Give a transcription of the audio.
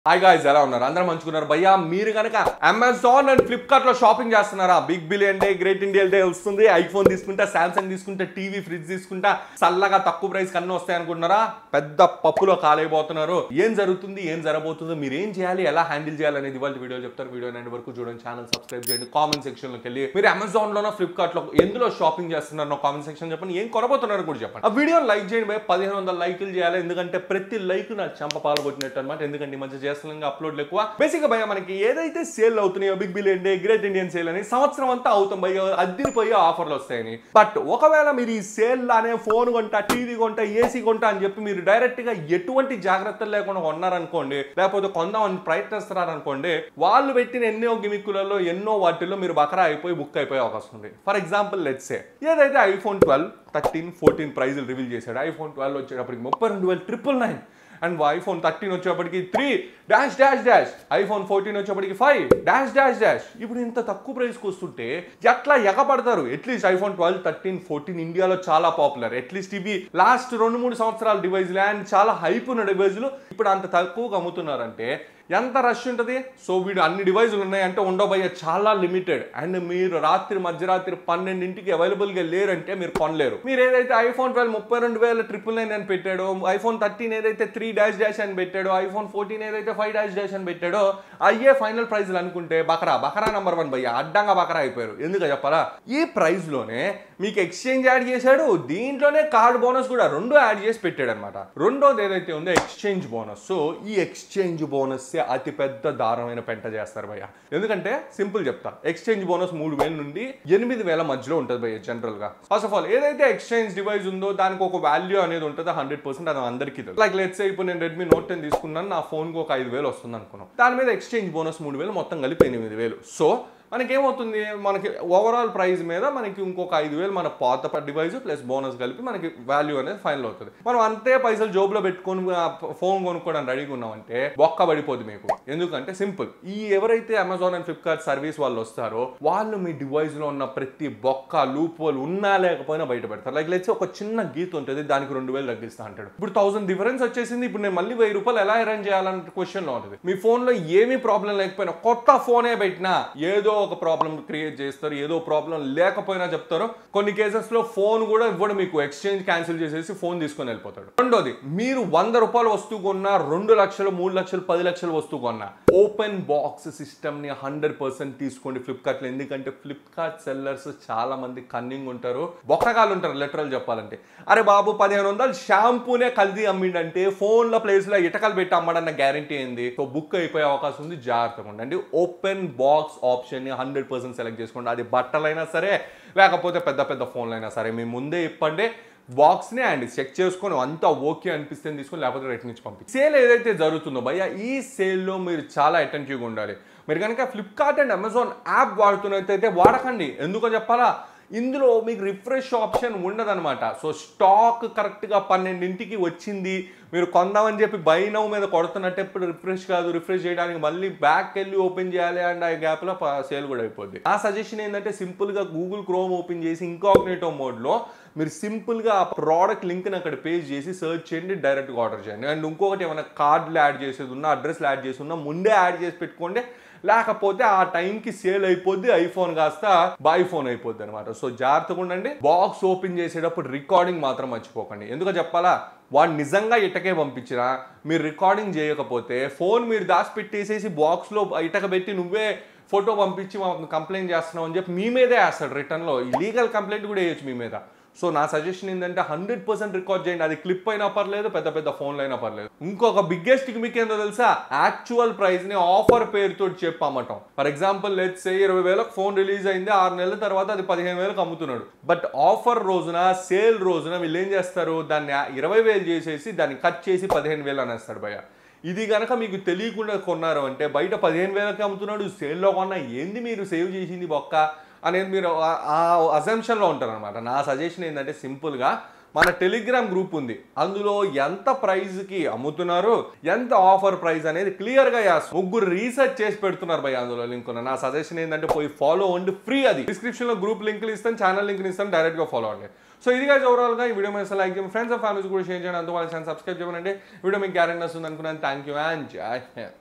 hi guys ఎలా ఉన్నారు అందరూ మంచుకున్నారు భయ్యా మీరు కనుక అమెజాన్ అండ్ ఫ్లిప్కార్ట్ లో షాపింగ్ చేస్తున్నారా big billion day great Indian day వస్తుంది ఐఫోన్ తీసుకుంటా శాంసంగ్ తీసుకుంటా టీవీ ఫ్రిడ్జ్ తీసుకుంటా చల్లగా తక్కువ ప్రైస్ కన్నా వస్తాయి అనుకుంటున్నారా పెద్ద పప్పులో కాలైపోతున్నారు ఏం జరుగుతుంది ఏం జరగబోతుందో మీరు ఏం చేయాలి ఎలా హ్యాండిల్ చేయాలి అనేది ఇవాళ వీడియో చెప్తారు వీడియో అనేది వరకు చూడండి ఛానల్ సబ్స్క్రైబ్ చేయండి కామెంట్ సెక్షన్ లోకి వెళ్ళి మీరు అమెజాన్ లోనో ఫ్లిప్కార్ట్ లో ఎందులో షాపింగ్ చేస్తున్నారో కామెంట్ సెక్షన్ చెప్పండి ఏం కొనబోతున్నారో కూడా చెప్పండి ఆ వీడియో లైక్ చేయండి భయ్యా పదిహేను వందల లైకులు చేయాలి ఎందుకంటే ప్రతి లైక్ నాకు చంప పాల్గొట్టినట్టు అనమాట ఎందుకంటే ఈ మధ్య చేస్తున్నాం అప్లోడ్ ఎక్కువ బేసిక్ గా భయ మనకి ఏదైతే సేల్ అవుతున్నాయో big billion day great Indian sale అని సంవత్సరం అంతా అవుతాం భయ అద్దిరిపోయి ఆఫర్లు వస్తాయని బట్ ఒకవేళ మీరు ఈ సేల్ లానే ఫోన్ కొంటా టీవీ కొంటా ఏసీ కొంటా అని చెప్పి మీరు డైరెక్ట్ గా ఎటువంటి జాగ్రత్తలు లేకుండా కొన్నారనుకోండి లేకపోతే కొందామని ప్రయత్నిస్తున్నారనుకోండి వాళ్ళు పెట్టిన ఎన్నో గిమిక్కులలో ఎన్నో వాటిల్లో మీరు బకరా అయిపోయి బుక్ అయిపోయే అవకాశం ఉంది ఫర్ ఎగ్జాంపుల్ లెట్సే ఏదైతే ఐఫోన్ ట్వెల్వ్ థర్టీన్ ఫోర్టీన్ ప్రైజులు రివీల్ చేశాడు ఐఫోన్ ట్వెల్వ్ వచ్చేటప్పటికి ముప్పై రెండు వేల triple nine and iPhone thirteen వచ్చేప్పటికి three dash dash dash iPhone fourteen వచ్చేప్పటికి ఫైవ్ డాష్ డాష్ డాష్ ఇప్పుడు ఇంత తక్కువ ప్రైస్కి వస్తుంటే ఎట్లా ఎగపడతారు at least iPhone twelve thirteen fourteen ఇండియాలో చాలా పాపులర్ అట్లీస్ట్ ఇవి లాస్ట్ రెండు మూడు సంవత్సరాల డివైజ్లు అండ్ చాలా హైప్ ఉన్న డివైజ్లు ఇప్పుడు అంత తక్కువగా అమ్ముతున్నారంటే ఎంత రష్ ఉంటుంది సో వీడు అన్ని డివైజులు ఉన్నాయంటే ఉండబోయే చాలా లిమిటెడ్ అండ్ మీరు రాత్రి మధ్యరాత్రి పన్నెండింటికి అవైలబుల్గా లేరంటే మీరు కొనలేరు మీరు ఏదైతే ఐఫోన్ ట్వెల్వ్ ముప్పై రెండు వేల ట్రిపుల్ నైన్ అని పెట్టాడో ఐఫోన్ థర్టీన్ ఏదైతే త్రీ డాష్ డాష్ అని పెట్టాడో ఐఫోన్ ఫోర్టీన్ ఏదైతే ఫైవ్ డాష్ డాష్ అని పెట్టాడో అయ్యే ఫైనల్ ప్రైజ్లు అనుకుంటే బకరా బకరా నెంబర్ వన్ భయ్య అడ్డంగా బకరా అయిపోయారు ఎందుకు చెప్పాలా ఈ ప్రైస్లోనే మీకు ఎక్స్చేంజ్ యాడ్ చేశాడు దీంట్లోనే కార్డ్ బోనస్ కూడా రెండు యాడ్ చేసి పెట్టాడు అనమాట రెండోది ఏదైతే ఉందో ఎక్స్చేంజ్ బోనస్ సో ఈ ఎక్స్చేంజ్ బోనస్ అతి పెద్ద దారుణమైన పెంట చేస్తారు భయ్య ఎందుకంటే సింపుల్ చెప్తా ఎక్స్చేంజ్ బోనస్ మూడు వేల నుండి ఎనిమిది వేల మధ్యలో ఉంటుంది భయ్య జనరల్ గా ఫస్ట్ ఆఫ్ ఆల్ ఏదైతే ఎక్స్చేంజ్ డివైస్ ఉందో దానికి ఒక వాల్యూ అనేది ఉంటుంది హండ్రెడ్ పర్సెంట్ అది అందరికీ తెలుసు లైక్ లెట్స్ ఇప్పుడు నేను రెడ్మీ నోట్ టెన్ తీసుకున్నాను నా ఫోన్ కి ఒక ఐదు వేలు వస్తుంది అనుకున్నాం దాని మీద ఎక్స్చేంజ్ బోనస్ మూడు వేలు మొత్తం కలిపి ఎనిమిది వేలు సో మనకేమవుతుంది మనకి ఓవరాల్ ప్రైస్ మీద మనకి ఇంకొక ఐదు వేలు మన పాత డివైస్ ప్లస్ బోనస్ కలిపి మనకి వాల్యూ అనేది ఫైనల్ అవుతుంది మనం అంతే పైసలు జోబులో పెట్టుకొని ఫోన్ కొనుక్కోవడానికి రెడీగా ఉన్నామంటే బొక్క పడిపోద్ది మీకు ఎందుకంటే సింపుల్ ఈ ఎవరైతే అమెజాన్ అండ్ ఫ్లిప్కార్ట్ సర్వీస్ వాళ్ళు వస్తారో వాళ్ళు మీ డివైస్ లో ఉన్న ప్రతి బొక్క లూప్ వాళ్ళు ఉన్నా లేకపోయినా బయట పెడతారు లైక్ లెట్స్ ఒక చిన్న గీత ఉంటుంది దానికి రెండు వేలు తగ్గిస్తా అంటాడు ఇప్పుడు థౌసండ్ డిఫరెన్స్ వచ్చేసింది ఇప్పుడు నేను మళ్ళీ వెయ్యి రూపాయలు ఎలా అరేంజ్ చేయాలన్న క్వశ్చన్ లో ఉంటుంది మీ ఫోన్ లో ఏమీ ప్రాబ్లం లేకపోయినా కొత్త ఫోనే పెట్టినా ఏదో ఒక ప్రాబ్లం క్రియేట్ చేస్తారు ఏదో ప్రాబ్లం లేకపోయినా చెప్తారు కొన్ని కేసెస్ లో ఫోన్ కూడా ఇవ్వడం మీకు ఎక్స్చేంజ్ క్యాన్సిల్ చేసేసి ఫోన్ తీసుకొని వెళ్ళిపోతాడు రెండోది మీరు వంద రూపాయల వస్తువు కొన్నా రెండు లక్షలు మూడు లక్షలు పది లక్షల వస్తువు కొన్నా ఓపెన్ బాక్స్ సిస్టమ్ ని హండ్రెడ్ పర్సెంట్ తీసుకోండి ఫ్లిప్కార్ట్ లో ఎందుకంటే ఫ్లిప్కార్ట్ సెల్లర్స్ చాలా మంది కన్నింగ్ ఉంటారు బొక్కగాళ్ళు ఉంటారు లెటరల్ చెప్పాలంటే అరే బాబు పదిహేను వందలు షాంపూనే కల్తీ అమ్మిండంటే ఫోన్ల ప్లేస్ లో ఇటకలు పెట్టి అమ్మడన్న గ్యారంటీ ఏంది సో బుక్ అయిపోయే అవకాశం ఉంది జాగ్రత్తగా ఉండండి ఓపెన్ బాక్స్ ఆప్షన్ ని హండ్రెడ్ పర్సెంట్ సెలెక్ట్ చేసుకోండి అది బట్టలైనా సరే లేకపోతే పెద్ద పెద్ద ఫోన్లు అయినా సరే మీ ముందే ఇప్పండి బాక్స్ని అండ్ చెక్ చేసుకొని అంతా ఓకే అనిపిస్తే తీసుకొని లేకపోతే రేట్ నుంచి పంపి సేల్ ఏదైతే జరుగుతుందో భయ్య ఈ సేల్లో మీరు చాలా అటెంటివ్గా ఉండాలి మీరు కనుక ఫ్లిప్కార్ట్ అండ్ అమెజాన్ యాప్ వాడుతున్నట్టయితే వాడకండి ఎందుకో చెప్పాలా ఇందులో మీకు రిఫ్రెష్ ఆప్షన్ ఉండదన్నమాట సో స్టాక్ కరెక్ట్గా పన్నెండింటికి వచ్చింది మీరు కొందామని చెప్పి బై నౌ మీద కొడుతున్నట్టు ఎప్పుడు రిఫ్రెష్ కాదు రిఫ్రెష్ చేయడానికి మళ్ళీ బ్యాక్ వెళ్ళి ఓపెన్ చేయాలి అండ్ ఆ గ్యాప్లో సేల్ కూడా అయిపోద్ది ఆ సజెషన్ ఏంటంటే సింపుల్గా గూగుల్ క్రోమ్ ఓపెన్ చేసి ఇంకాగ్నేటో మోడ్లో మీరు సింపుల్గా ఆ ప్రోడక్ట్ లింక్ని అక్కడ పేజ్ చేసి సెర్చ్ చేయండి డైరెక్ట్గా ఆర్డర్ చేయండి అండ్ ఇంకొకటి ఏమైనా కార్డులు యాడ్ చేసేది ఉన్నా అడ్రస్లు యాడ్ చేసి ఉన్నా ముందే యాడ్ చేసి పెట్టుకోండి లేకపోతే ఆ టైంకి సేల్ అయిపోద్ది ఐఫోన్ కాస్త బై ఫోన్ అయిపోద్ది అనమాట సో జాగ్రత్తగా ఉండండి బాక్స్ ఓపెన్ చేసేటప్పుడు రికార్డింగ్ మాత్రం మర్చిపోకండి ఎందుకో చెప్పాలా వాడు నిజంగా ఇటకే పంపించినా మీరు రికార్డింగ్ చేయకపోతే ఫోన్ మీరు దాచిపెట్టేసేసి బాక్స్లో ఇటక పెట్టి నువ్వే ఫోటో పంపించి కంప్లైంట్ చేస్తున్నావు అని చెప్పి మీ మీదే వేస్తాడు రిటర్న్లో లీగల్ కంప్లైంట్ కూడా వేయచ్చు మీ మీద సో నా సజెషన్ ఏంటంటే హండ్రెడ్ పర్సెంట్ రికార్డ్ చేయండి అది క్లిప్ అయినా పర్లేదు పెద్ద పెద్ద ఫోన్లు అయినా పర్లేదు ఇంకొక బిగ్గెస్ట్ మీకు ఏందో తెలుసా యాక్చువల్ ప్రైస్ ని ఆఫర్ పేరుతో చెప్పి అమ్మటం ఫర్ ఎగ్జాంపుల్ లెట్స్ ఇరవై వేలకు ఫోన్ రిలీజ్ అయింది ఆరు నెలల తర్వాత అది పదిహేను వేలకు అమ్ముతున్నాడు బట్ ఆఫర్ రోజున సేల్ రోజున వీళ్ళు ఏం చేస్తారు దాన్ని ఇరవై వేలు చేసేసి దాన్ని కట్ చేసి పదిహేను వేలు అనేస్తాడు భయ్య ఇది కనుక మీకు తెలియకుండా కొన్నారు అంటే బయట పదిహేను వేలకి అమ్ముతున్నాడు సేల్లో కొన్నా ఏంది మీరు సేవ్ చేసింది బొక్క అనేది మీరు ఆ అజంప్షన్లో ఉంటారు అనమాట నా సజెషన్ ఏంటంటే సింపుల్గా మన టెలిగ్రామ్ గ్రూప్ ఉంది అందులో ఎంత ప్రైస్కి అమ్ముతున్నారు ఎంత ఆఫర్ ప్రైస్ అనేది క్లియర్గా చేస్తారు ముగ్గురు రీసెర్చ్ చేసి పెడుతున్నారు భయ అందులో లింక్ ఉన్న నా సజెషన్ ఏంటంటే పోయి ఫాలో అవ్వండి ఫ్రీ అది డిస్క్రిప్షన్లో గ్రూప్ లింక్లు ఇస్తాను ఛానల్ లింక్ ఇస్తాను డైరెక్ట్గా ఫాలో అవ్వండి సో ఇదిగా ఓవరాల్గా ఈ వీడియో మీద లైక్ చేయండి ఫ్రెండ్స్ అండ్ ఫ్యామిలీస్ కూడా షేర్ చేయండి అందువల్ల ఛానల్ సబ్స్క్రైబ్ చేయమనండి వీడియో మీకు గ్యారెంటీ వస్తుంది అనుకున్నాను థ్యాంక్ యూ అండ్ జై హింద్